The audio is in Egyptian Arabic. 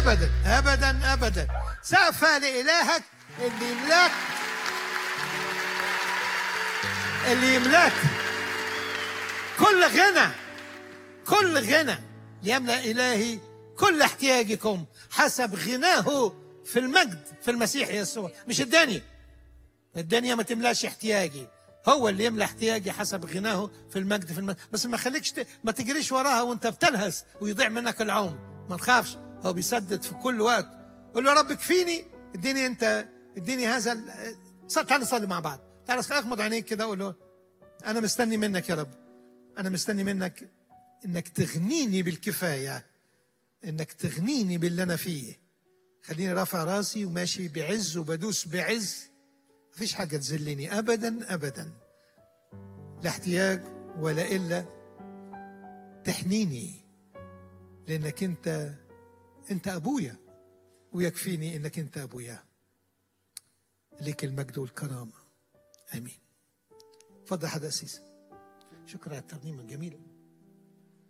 ابدا ابدا ابدا سقف لالهك اللي يملاك اللي يملاك كل غنى كل غنى ليملا الهي كل احتياجكم حسب غناه في المجد في المسيح يسوع مش الدنيا الدنيا ما تملاش احتياجي هو اللي يملى احتياجي حسب غناه في المجد في المجد بس ما خليكش ت... ما تجريش وراها وانت بتلهس ويضيع منك العمر ما تخافش هو بيسدد في كل وقت قول له يا رب كفيني اديني انت اديني هذا ال... صل- تعال نصلي مع بعض تعال اغمض عينيك كده قول له انا مستني منك يا رب انا مستني منك انك تغنيني بالكفايه انك تغنيني باللي انا فيه خليني رافع راسي وماشي بعز وبدوس بعز مفيش حاجة تذلني أبدا أبدا لا احتياج ولا إلا تحنيني لأنك أنت أنت أبويا ويكفيني أنك أنت أبويا لك المجد والكرامة آمين فضل حد أسيس شكرا على الترنيمة الجميلة